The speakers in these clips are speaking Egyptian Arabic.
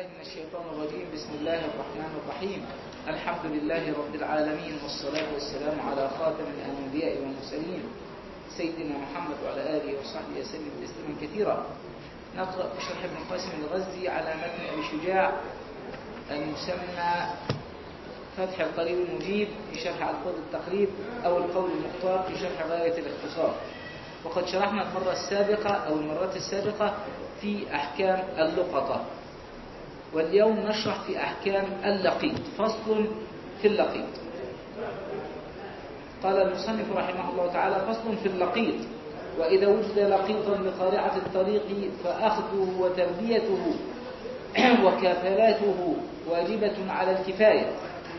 بالله من الشيطان الرجيم بسم الله الرحمن الرحيم الحمد لله رب العالمين والصلاة والسلام على خاتم الأنبياء والمرسلين سيدنا محمد وعلى آله وصحبه وسلم تسليما كثيرا نقرأ في شرح ابن قاسم الغزي على متن أبي شجاع المسمى فتح القريب المجيب في شرح القول التقريب أو القول المختار في شرح غاية الاختصار وقد شرحنا المرة السابقة أو المرات السابقة في أحكام اللقطة واليوم نشرح في أحكام اللقيط فصل في اللقيط قال المصنف رحمه الله تعالى فصل في اللقيط وإذا وجد لقيطا بقارعة الطريق فأخذه وتربيته وكافلاته واجبة على الكفاية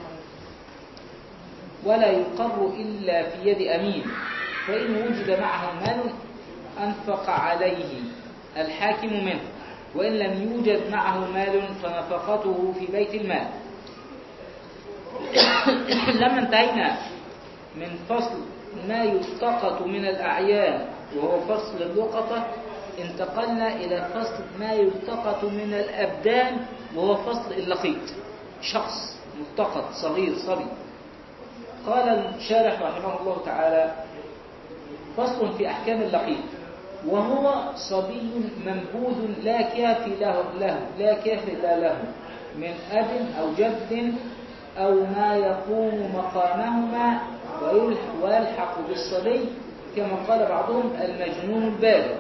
ولا يقر إلا في يد أمين فإن وجد معه مال أنفق عليه الحاكم منه وإن لم يوجد معه مال فنفقته في بيت المال لما انتهينا من فصل ما يلتقط من الأعيان وهو فصل اللقطة انتقلنا إلى فصل ما يلتقط من الأبدان وهو فصل اللقيط شخص ملتقط صغير صبي قال الشارح رحمه الله تعالى فصل في أحكام اللقيط وهو صبي منبوذ لا كافي له, له لا كافي له من أب أو جد أو ما يقوم مقامهما ويلحق بالصبي كما قال بعضهم المجنون البالغ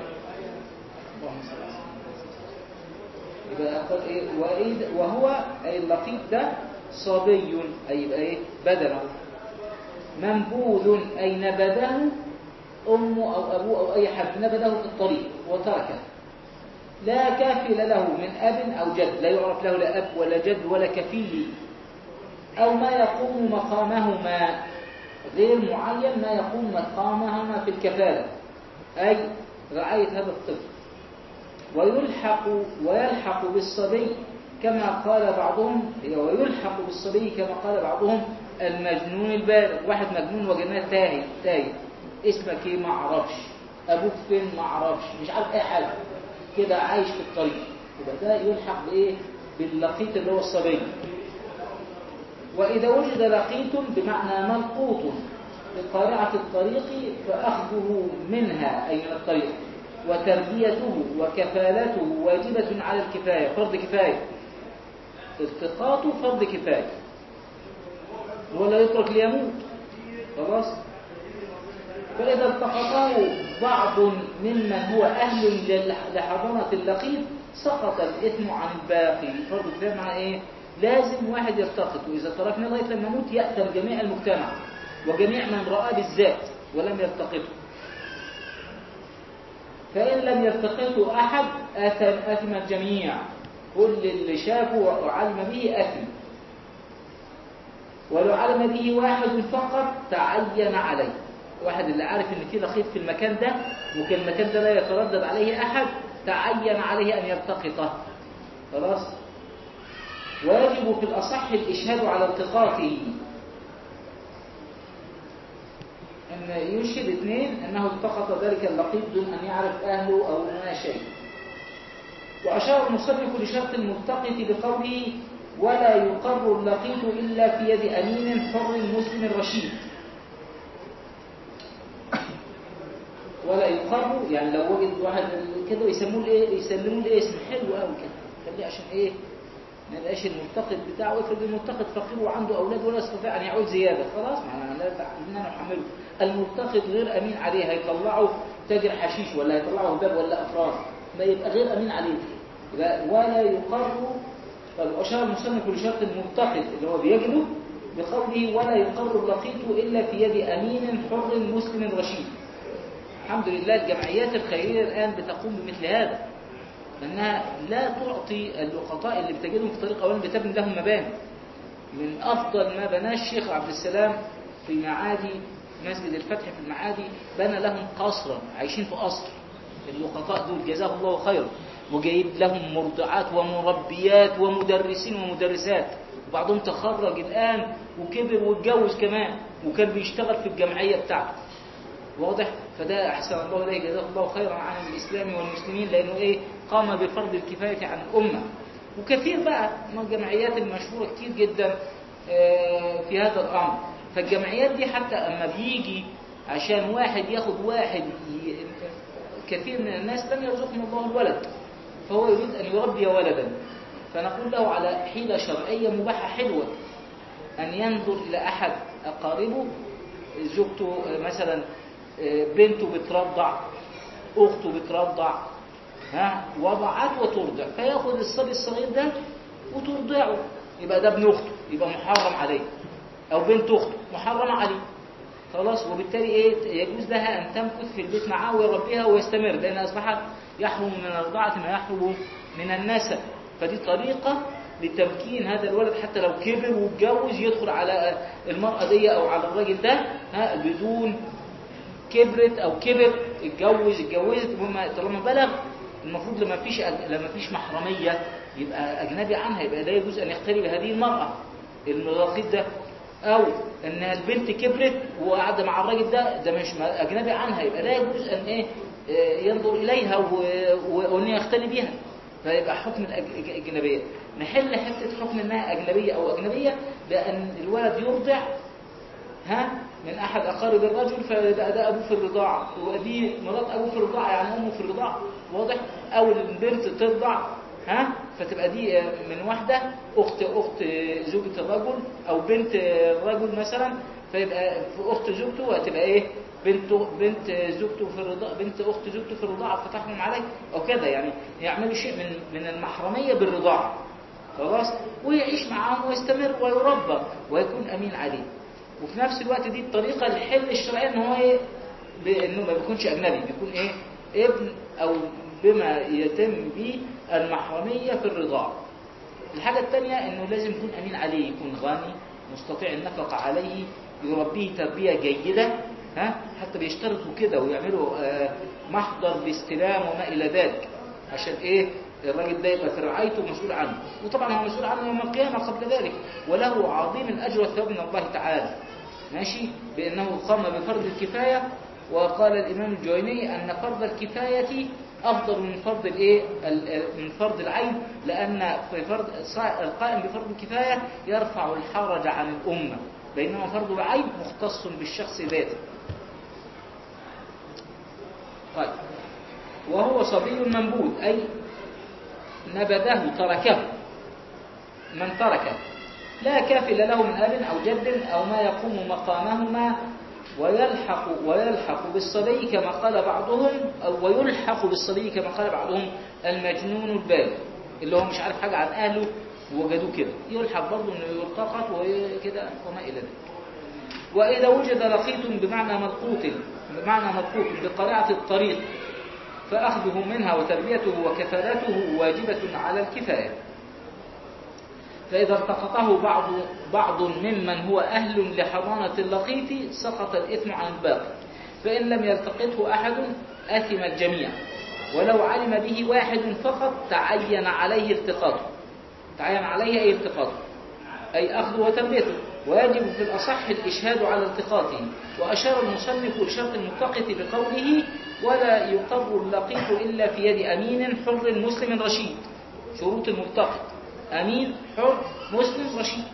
وهو أي اللقيط ده صبي أي يبقى إيه بدنه منبوذ أي نبذه أمه أو أبوه أو أي حد نبذه في الطريق وتركه لا كافل له من أب أو جد لا يعرف له لا أب ولا جد ولا كفيل أو ما يقوم مقامهما غير معين ما يقوم مقامهما في الكفالة أي رعاية هذا الطفل ويلحق ويلحق بالصبي كما قال بعضهم ويلحق بالصبي كما قال بعضهم المجنون البالغ واحد مجنون وجناه تاهي تاهي اسمك ايه ما اعرفش ابوك فين ما اعرفش مش عارف اي حاجه كده عايش في الطريق يبقى ده يلحق بايه باللقيط اللي هو الصبي واذا وجد لقيط بمعنى ملقوط بقارعه الطريق فاخذه منها اي من الطريق وتربيته وكفالته واجبه على الكفايه فرض كفايه التقاطه فرض كفايه ولا يترك ليموت خلاص فإذا التقطه بعض ممن هو أهل لحضانة اللقيط سقط الإثم عن الباقي فرض كفاية مع إيه؟ لازم واحد يلتقط وإذا تركنا لغاية لما يموت يأثم جميع المجتمع وجميع من رأى بالذات ولم يلتقطه فإن لم يلتقطه أحد أثم أثم الجميع كل اللي شافه وعلم به أثم ولو علم به واحد فقط تعين عليه واحد اللي عارف ان في لقيط في المكان ده وكان المكان ده لا يتردد عليه احد تعين عليه ان يلتقطه خلاص ويجب في الاصح الاشهاد على التقاطه ان يشهد اثنين انه التقط ذلك اللقيط دون ان يعرف اهله او ما شيء واشار المصنف لشرط الملتقط بقوله ولا يقر اللقيط الا في يد امين حر مسلم رشيد ولا يقر يعني لو وجد واحد كده يسموه الايه يسلموه الاسم حلو قوي كده خليه عشان ايه ما يبقاش الملتقط بتاعه افرض الملتقط فقير وعنده اولاد ولا يستطيع ان يعود زياده خلاص ما لا بدنا نحمله الملتقط غير امين عليه هيطلعه تاجر حشيش ولا هيطلعه باب ولا افراد ما يبقى غير امين عليه ولا يقر فالاشار المصنف لشرط الملتقط اللي هو بيجده بقوله ولا يقر اللقيط الا في يد امين حر مسلم رشيد الحمد لله الجمعيات الخيرية الآن بتقوم بمثل هذا لأنها لا تعطي اللقطاء اللي بتجدهم في طريق أولا بتبني لهم مباني من أفضل ما بناه الشيخ عبد السلام في معادي مسجد الفتح في المعادي بنى لهم قصرا عايشين في قصر اللقطاء دول جزاهم الله خيرا وجايب لهم مرضعات ومربيات ومدرسين ومدرسات وبعضهم تخرج الآن وكبر واتجوز كمان وكان بيشتغل في الجمعية بتاعته واضح فده أحسن الله إليه جزاه الله خيرا عن الإسلام والمسلمين لأنه إيه قام بفرض الكفاية عن الأمة وكثير بقى من الجمعيات المشهورة كتير جدا آه، في هذا الأمر فالجمعيات دي حتى أما بيجي عشان واحد ياخد واحد ي- كثير من الناس لم يرزقهم الله الولد فهو يريد أن يربي ولدا فنقول له على حيلة شرعية مباحة حلوة أن ينظر إلى أحد أقاربه زوجته آه، مثلا آه، بنته بترضع أخته بترضع ها وضعت وترضع فياخد الصبي الصغير ده وترضعه يبقى ده ابن أخته يبقى محرم عليه أو بنت أخته محرم عليه خلاص وبالتالي ايه يجوز لها ان تمكث في البيت معاه ويربيها ويستمر لان اصبحت يحرم من الرضاعه ما يحرم من النسب فدي طريقه لتمكين هذا الولد حتى لو كبر واتجوز يدخل على المراه دي او على الراجل ده ها بدون كبرت او كبر اتجوز اتجوزت المهم طالما بلغ المفروض لما فيش أج... لما فيش محرميه يبقى اجنبي عنها يبقى لا يجوز ان يختلي بهذه المراه الرقيق ده او ان البنت كبرت وقاعده مع الراجل ده ده مش اجنبي عنها يبقى لا يجوز ان ايه آه، ينظر اليها و- و- وان يختلي بها فيبقى حكم الأج- الاجنبيه نحل حته حكم انها اجنبيه او اجنبيه بان الولد يرضع ها من احد اقارب الرجل فيبقى ده ابوه في الرضاعه ودي مرات ابوه في الرضاعه يعني امه في الرضاعه واضح او البنت ترضع ها فتبقى دي من واحده اخت اخت زوجة الرجل او بنت الرجل مثلا فيبقى في اخت زوجته وهتبقى ايه بنت بنت زوجته في الرضاعه بنت اخت زوجته في الرضاعه فتحرم عليه او كده يعني يعملوا شيء من من المحرميه بالرضاعه خلاص ويعيش معاهم ويستمر ويربى ويكون امين عليه وفي نفس الوقت دي الطريقة الحل الشرعية ان هو ايه بانه ما بيكونش اجنبي بيكون ايه ابن او بما يتم به المحرمية في الرضاعة الحاجة الثانية انه لازم يكون امين عليه يكون غني مستطيع النفقة عليه يربيه تربية جيدة ها حتى بيشترطوا كده ويعملوا آه، محضر باستلام وما الى ذلك عشان ايه الراجل ده يبقى في رعايته مسؤول عنه وطبعا هو مسؤول عنه يوم القيامة قبل ذلك وله عظيم الأجر والثواب من الله تعالى ماشي بأنه قام بفرض الكفاية وقال الإمام الجويني أن فرض الكفاية أفضل من فرض الإيه ال- من فرض العين لأن في فرض الصا- القائم بفرض الكفاية يرفع الحرج عن الأمة بينما فرض العين مختص بالشخص ذاته طيب وهو صبي منبوذ أي نبذه تركه من تركه لا كافل له من أب أو جد أو ما يقوم مقامهما ويلحق ويلحق بالصبي كما قال بعضهم أو ويلحق بالصبي كما قال بعضهم المجنون البالغ اللي هو مش عارف حاجة عن أهله وجدوه كده يلحق برضه إنه يلتقط وكده وما إلى ذلك وإذا وجد لقيط بمعنى ملقوط بمعنى ملقوط بقريعة الطريق فأخذه منها وتربيته وكفالته واجبة على الكفاية فإذا التقطه بعض بعض ممن هو أهل لحضانة اللقيط سقط الإثم عن الباقي فإن لم يلتقطه أحد أثم الجميع ولو علم به واحد فقط تعين عليه التقاطه تعين عليه أي التقاطه أي أخذه وتربيته ويجب في الأصح الإشهاد على التقاطه وأشار المصنف لشرط الملتقط بقوله ولا يقر اللقيط إلا في يد أمين حر مسلم رشيد شروط الملتقط أمين حر مسلم رشيد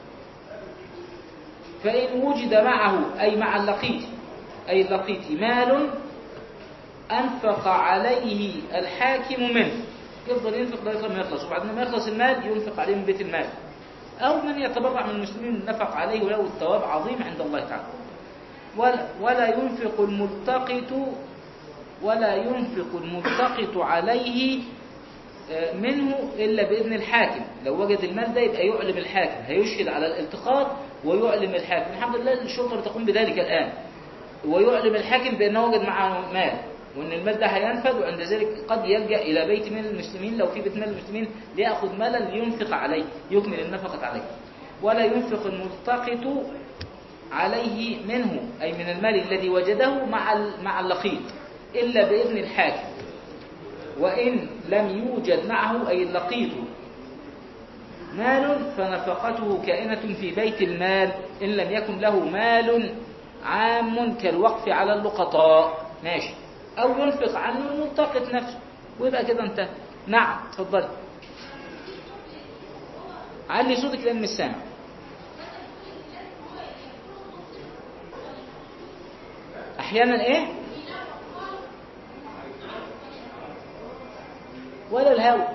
فإن وجد معه أي مع اللقيط أي اللقيط مال أنفق عليه الحاكم منه يفضل ينفق لغاية ما يخلص وبعد ما يخلص المال ينفق عليه من بيت المال أو من يتبرع من المسلمين نفق عليه وله الثواب عظيم عند الله تعالى ولا, ولا ينفق الملتقط ولا ينفق الملتقط عليه منه إلا بإذن الحاكم لو وجد المال ده يبقى يعلم الحاكم هيشهد على الالتقاط ويعلم الحاكم الحمد لله الشرطة تقوم بذلك الآن ويعلم الحاكم بأنه وجد معه مال وأن المال ده هينفذ وعند ذلك قد يلجأ إلى بيت من المسلمين لو في بيت من المسلمين ليأخذ مالا لينفق عليه يكمل النفقة عليه ولا ينفق الملتقط عليه منه أي من المال الذي وجده مع مع اللقيط إلا بإذن الحاكم وإن لم يوجد معه أي اللقيط مال فنفقته كائنة في بيت المال إن لم يكن له مال عام كالوقف على اللقطاء ماشي أو ينفق عنه الملتقط نفسه ويبقى كده انتهى نعم تفضل علي صوتك لان مش سامع احيانا ايه ولا الهوى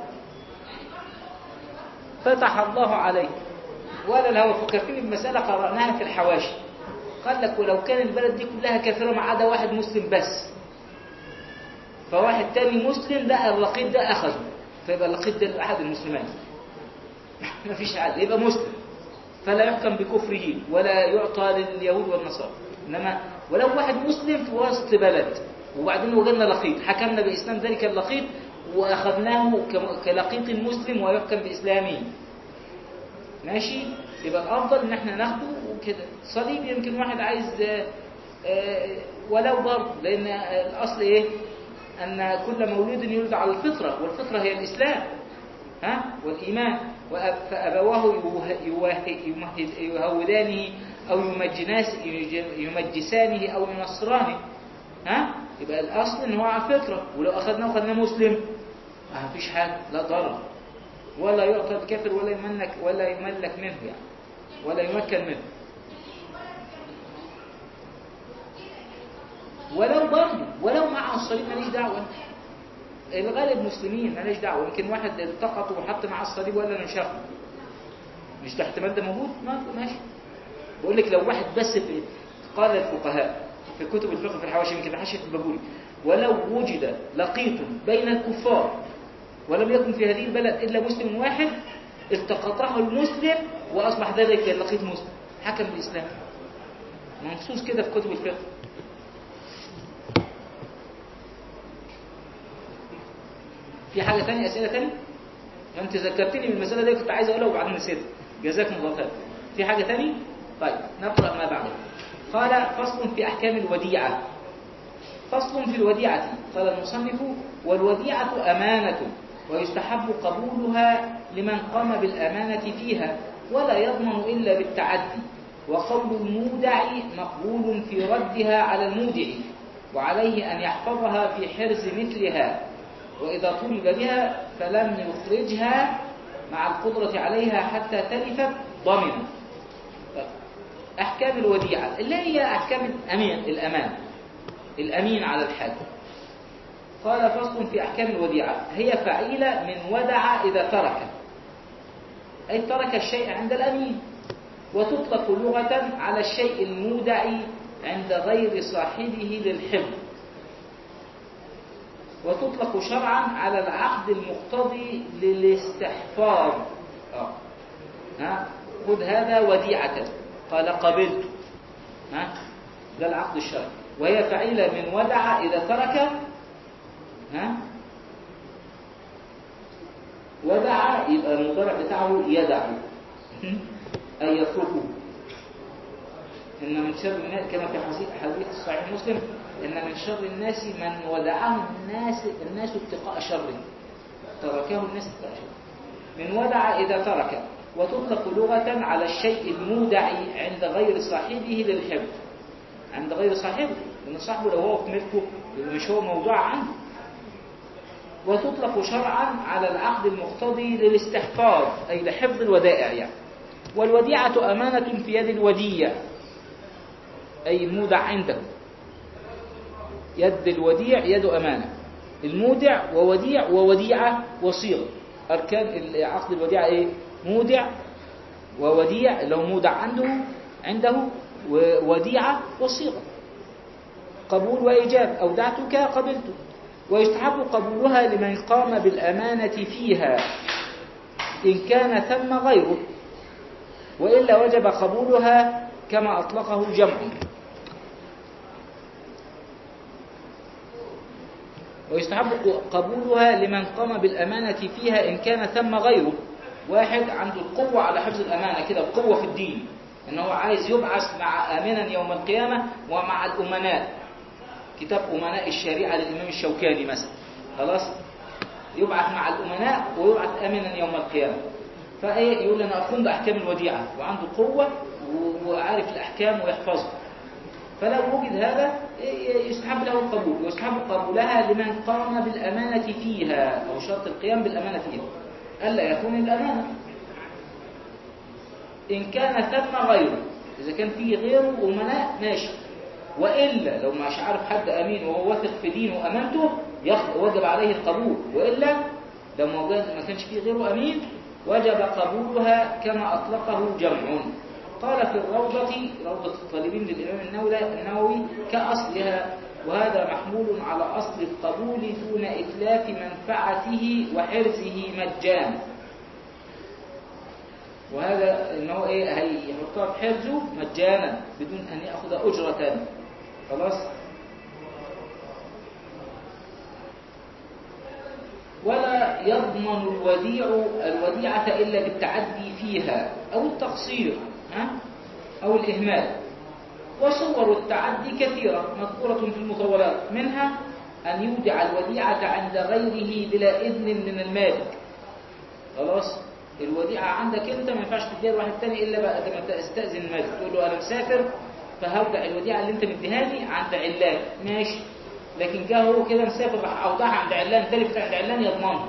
فتح الله عليه ولا الهوى فكرتني بمسألة قرأناها في الحواشي قال لك ولو كان البلد دي كلها كافرة ما عدا واحد مسلم بس فواحد تاني مسلم لقى اللقيط ده أخذه فيبقى اللقيط ده أحد المسلمين ما فيش عدل يبقى مسلم فلا يحكم بكفره ولا يعطى لليهود والنصارى إنما ولو واحد مسلم في وسط بلد وبعدين وجدنا لقيط حكمنا بإسلام ذلك اللقيط وأخذناه كم- كلقيط مسلم ويحكم بإسلامه ماشي يبقى الأفضل إن احنا ناخده وكده صليب يمكن واحد عايز آه، آه، ولو برضه لأن الأصل إيه أن كل مولود يولد على الفطرة والفطرة هي الإسلام ها والإيمان وأب- فأبواه يوه- يواه- يمهد- يهودانه أو يمجناس يج- يمجسانه أو ينصرانه ها يبقى الأصل إن هو على الفطرة ولو أخذناه وخدناه مسلم ما فيش حاجة لا ضرر ولا يعطى الكافر ولا يملك ولا يملك منه يعني ولا يمكن منه ولو برضه ولو مع الصليب ماليش دعوة الغالب مسلمين ماليش دعوة يمكن واحد التقط وحط مع الصليب ولا نشاخه مش ده احتمال ده موجود ما ماشي بقول لك لو واحد بس في قال الفقهاء في كتب الفقه في الحواشي يمكن حاشية البابوري ولو وجد لقيط بين الكفار ولم يكن في هذه البلد إلا مسلم واحد التقطه المسلم وأصبح ذلك اللقيط مسلم حكم بالإسلام منصوص كده في كتب الفقه في حاجة تانية أسئلة تانية أنت ذكرتني بالمسألة دي كنت عايز أقولها وبعدين نسيتها جزاكم الله خير في حاجة تانية طيب نقرأ ما بعده قال فصل في أحكام الوديعة فصل في الوديعة قال المصنف والوديعة أمانة ويستحب قبولها لمن قام بالأمانة فيها ولا يضمن إلا بالتعدي وقول المودع مقبول في ردها على المودع وعليه أن يحفظها في حرز مثلها وإذا طلب بها فلم يخرجها مع القدرة عليها حتى تلفت ضمن أحكام الوديعة اللي هي أحكام الأمين الأمان الأمين على الحاكم قال فصل في أحكام الوديعة هي فعيلة من ودع إذا ترك أي ترك الشيء عند الأمين وتطلق لغة على الشيء المودع عند غير صاحبه للحفظ وتطلق شرعا على العقد المقتضي للاستحفاظ آه. ها خذ هذا وديعة قال قبلت ها ده العقد الشرعي وهي فعيلة من ودع إذا ترك ها ودع يبقى المضارع بتاعه يدع أي يتركه إن من شر الناس كما في حديث صحيح مسلم إن من شر الناس من ودعه الناس الناس اتقاء شره تركه الناس اتقاء شره من ودع إذا ترك وتطلق لغة على الشيء المودع عند غير صاحبه للحفظ عند غير صاحبه لأن صاحبه لو هو في ملكه يبقى مش هو موضوع عنده وتطلق شرعا على العقد المقتضي للاستحفاظ أي لحفظ الودائع يعني والوديعة أمانة في يد الوديع أي المودع عنده يد الوديع يد أمانة المودع ووديع ووديعة وصيغة أركان عقد الوديعة إيه؟ مودع ووديع لو مودع عنده عنده ووديعة وصيغة قبول وإيجاب أودعتك قبلت ويستحب قبولها لمن قام بالأمانة فيها إن كان ثم غيره وإلا وجب قبولها كما أطلقه جمع ويستحب قبولها لمن قام بالأمانة فيها إن كان ثم غيره واحد عنده القوة على حفظ الأمانة كده القوة في الدين إن هو عايز يبعث مع آمنا يوم القيامة ومع الأمناء كتاب أمناء الشريعة للإمام الشوكاني مثلا خلاص يبعث مع الأمناء ويبعث آمنا يوم القيامة فإيه يقول أنا أقوم بأحكام الوديعة وعنده قوة وعارف الأحكام ويحفظها فلو وجد هذا يستحب له القبول ويستحب قبولها لمن قام بالأمانة فيها أو شرط القيام بالأمانة فيها ألا يكون الأمانة إن كان ثم غيره إذا كان فيه غيره أمناء ماشي وإلا لو مش عارف حد أمين وهو واثق في دينه وأمانته يخ- وجب عليه القبول وإلا لو ما وجد- ما كانش فيه غيره أمين وجب قبولها كما أطلقه جمع قال في الروضة روضة الطالبين للإمام النووي النووي كأصلها وهذا محمول على أصل القبول دون إتلاف منفعته وحرزه مجانا وهذا ان هو ايه هيحطها في حرزه مجانا بدون ان ياخذ اجره خلاص ولا يضمن الوديع الوديعة إلا بالتعدي فيها أو التقصير ها؟ أو الإهمال وصور التعدي كثيرة مذكورة في المطولات منها أن يودع الوديعة عند غيره بلا إذن من المالك خلاص الوديعة عندك أنت ما ينفعش تديها لواحد تاني إلا بقى لما تستأذن المالك تقول له أنا مسافر فهودع الوديعة اللي أنت مديهاني عند علان ماشي لكن جه هو كده مسافر راح أودعها عند علان تلفت عند علان يضمنها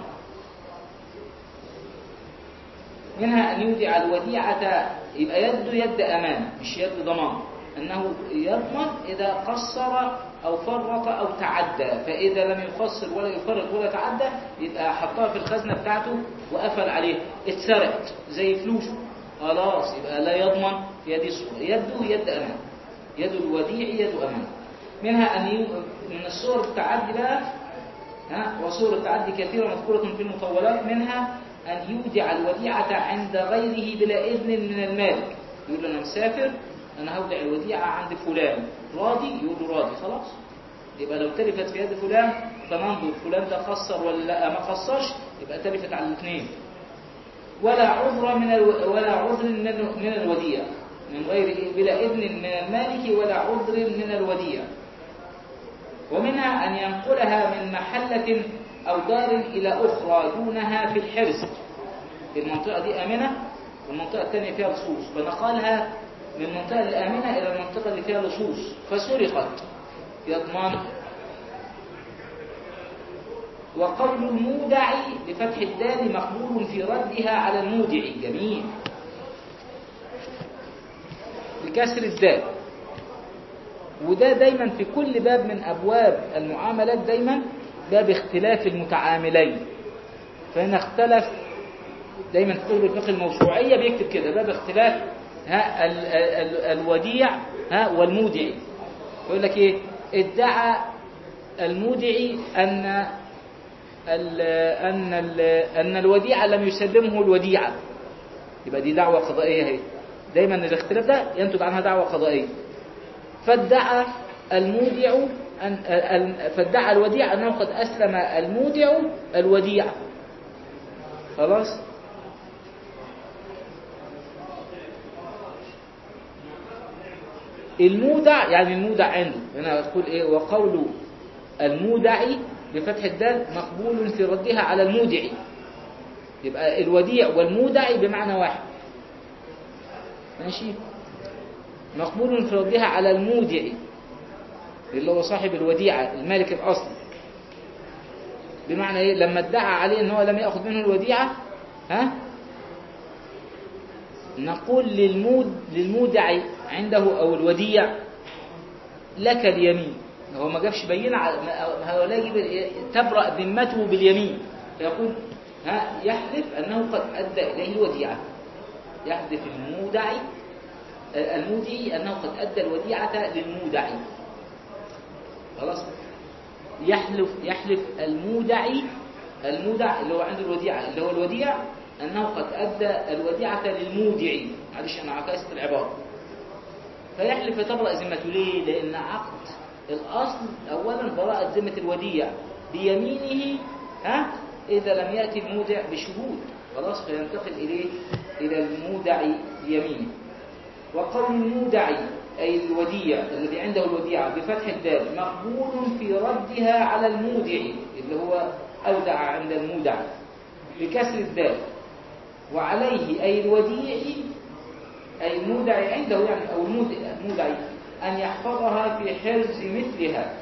منها أن يودع الوديعة يبقى يده يد أمان مش يد ضمان أنه يضمن إذا قصر أو فرط أو تعدى فإذا لم يقصر ولا يفرط ولا تعدى يبقى حطها في الخزنة بتاعته وقفل عليها اتسرقت زي فلوسه خلاص يبقى لا يضمن في يد الصورة يده يد أمان يد الوديع يد أمان منها أن ي... من الصور التعدي بقى ها وصور التعدي كثيرة مذكورة في المطولات منها أن يودع الوديعة عند غيره بلا إذن من المالك يقول له أنا مسافر أنا هودع الوديعة عند فلان راضي يقول له راضي خلاص يبقى لو تلفت في يد فلان فننظر فلان ده خسر ولا لا ما خسرش يبقى تلفت على الاثنين ولا عذر من الو... ولا عذر من من الوديع من غير بلا إذن من المالك ولا عذر من الوديع ومنها أن ينقلها من محلة أو دار إلى أخرى دونها في الحرز المنطقة دي آمنة والمنطقة الثانية فيها لصوص فنقلها من المنطقة الآمنة إلى المنطقة اللي فيها لصوص فسرقت يضمن وقول المودع بفتح الدال مقبول في ردها على المودع جميل بكسر الدال وده دايما في كل باب من أبواب المعاملات دايما باب اختلاف المتعاملين فهنا اختلف دايما في كتب الفقه الموسوعية بيكتب كده باب اختلاف ها ال ال الوديع ها والمودع يقول لك ايه ادعى المودع ان ال ان ال ان الوديعة لم يسلمه الوديعة يبقى دي دعوة قضائية اهي دايما الاختلاف ده ينتج عنها دعوة قضائية فادعى المودع أن فادعى الوديع أنه قد أسلم المودع الوديعة خلاص المودع يعني المودع عنده هنا يقول ايه وقول المودع بفتح الدال مقبول في ردها على المودع يبقى الوديع والمودع بمعنى واحد ماشي مقبول في ردها على المودع اللي هو صاحب الوديعة المالك الأصلي بمعنى ايه لما ادعى عليه ان هو لم يأخذ منه الوديعة ها نقول للمود للمودع عنده او الوديع لك اليمين هو ما جابش بينة هؤلاء يجب تبرأ ذمته باليمين فيقول ها يحلف انه قد ادى اليه الوديعة يحلف المودع المودعي انه قد ادى الوديعة للمودع خلاص يحلف يحلف المودعي المودع اللي هو عنده الوديعة اللي هو الوديع أنه قد أدى الوديعة للمودعي معلش أنا عكست العبارة فيحلف تبرأ ذمته ليه؟ لأن عقد الأصل أولا براءة ذمة الوديع بيمينه ها إذا لم يأتي المودع بشهود خلاص فينتقل إليه إلى المودع بيمينه وقول المودعي أي الوديع الذي عنده الوديعة بفتح الدال مقبول في ردها على المودع اللي هو أودع عند المودع بكسر الدال وعليه أي الوديع أي المودع عنده يعني أو المودع أن يحفظها في حرز مثلها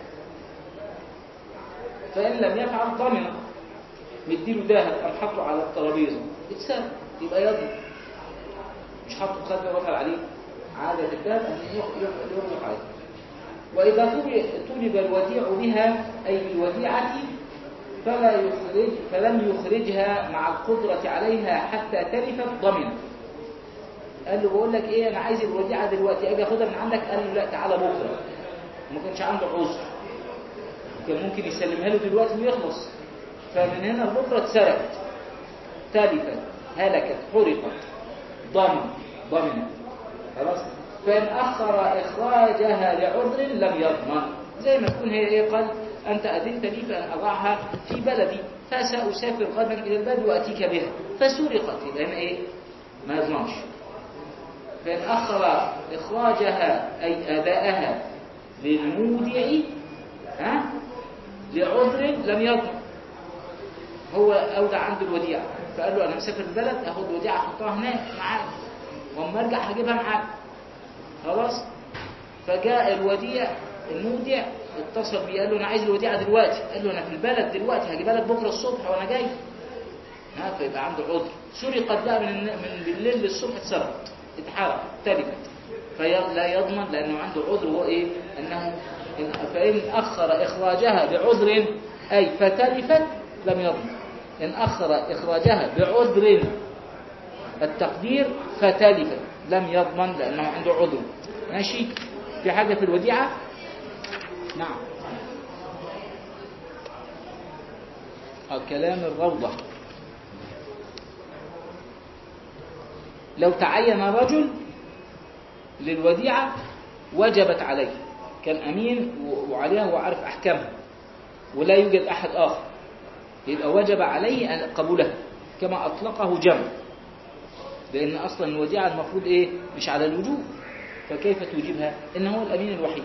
فإن لم يفعل ضمن مديله ذهب أم حطه على الترابيزة اتسرق يبقى يضمن مش حاطه في خزنه وقفل عليه عادة الباب أن يغلق عليه وإذا طلب طلب الوديع بها أي بالوديعة فلا يخرج فلم يخرجها مع القدرة عليها حتى تلفت ضمن قال له بقول لك ايه انا عايز الوديعه دلوقتي اجي اخدها من عندك قال له لا تعالى بكره ما كانش عنده عذر كان ممكن يسلمها له دلوقتي ويخلص فمن هنا لبكره اتسرقت تلفت هلكت حرقت ضمن ضمنت خلاص فإن أخر إخراجها لعذر لم يضمن زي ما تكون هي إيه قال أنت أذنت لي فأن أضعها في بلدي فسأسافر غدا إلى البلد وأتيك بها فسرقت لأن إيه ما يضمنش فإن أخر إخراجها أي أداءها للمودع ها لعذر لم يضمن هو أودع عنده الوديعة فقال له أنا مسافر البلد أخد وديعة أحطها هناك معاك واما ارجع هجيبها معاك خلاص فجاء الوديع المودع اتصل بيه قال له انا عايز الوديعه دلوقتي قال له انا في البلد دلوقتي هجيبها لك بكره الصبح وانا جاي ها فيبقى عنده عذر سرقت بقى من من بالليل للصبح اتسرقت اتحرق تلفت فلا يضمن لانه عنده عذر هو ايه انه فان اخر اخراجها بعذر اي فتلفت لم يضمن ان اخر اخراجها بعذر التقدير فتلفت لم يضمن لأنه عنده عذر ماشي في حاجة في الوديعة نعم كلام الروضة لو تعين رجل للوديعة وجبت عليه كان أمين وعليها هو عارف أحكامها ولا يوجد أحد آخر يبقى وجب عليه أن قبولها كما أطلقه جمع لأن أصلا الوديعة المفروض إيه مش على الوجوب فكيف توجبها إن هو الأمين الوحيد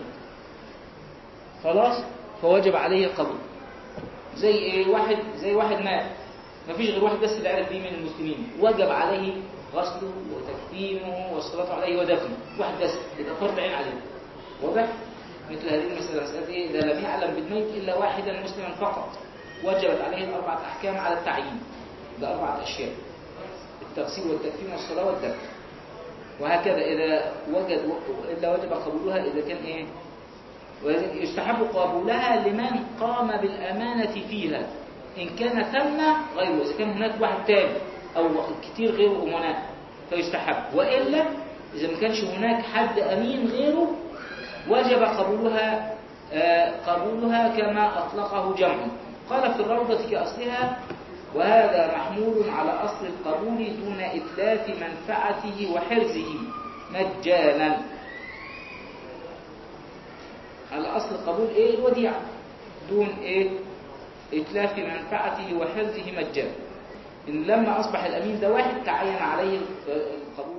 خلاص فوجب عليه القبول زي إيه واحد زي واحد مات مفيش غير واحد بس اللي عرف بيه من المسلمين وجب عليه غسله وتكفينه والصلاة عليه ودفنه واحد بس يبقى فرض عين عليه واضح مثل هذه المسألة مسألة إيه إذا لم يعلم بالميت إلا واحدا مسلما فقط وجبت عليه الأربعة أحكام على التعيين بأربعة أشياء التغسيل والتكفين والصلاة والدفن وهكذا إذا وجد إلا وجب قبولها إذا كان إيه يستحب قبولها لمن قام بالأمانة فيها إن كان ثم غيره إذا كان هناك واحد تاني أو كتير غيره أمناء فيستحب وإلا إذا ما كانش هناك حد أمين غيره وجب قبولها آه قبولها كما أطلقه جمع قال في الروضة كأصلها وهذا محمول على أصل القبول دون إتلاف منفعته وحرزه مجانا على أصل القبول إيه الوديعة دون إيه إتلاف منفعته وحرزه مجانا إن لما أصبح الأمين ده واحد تعين عليه القبول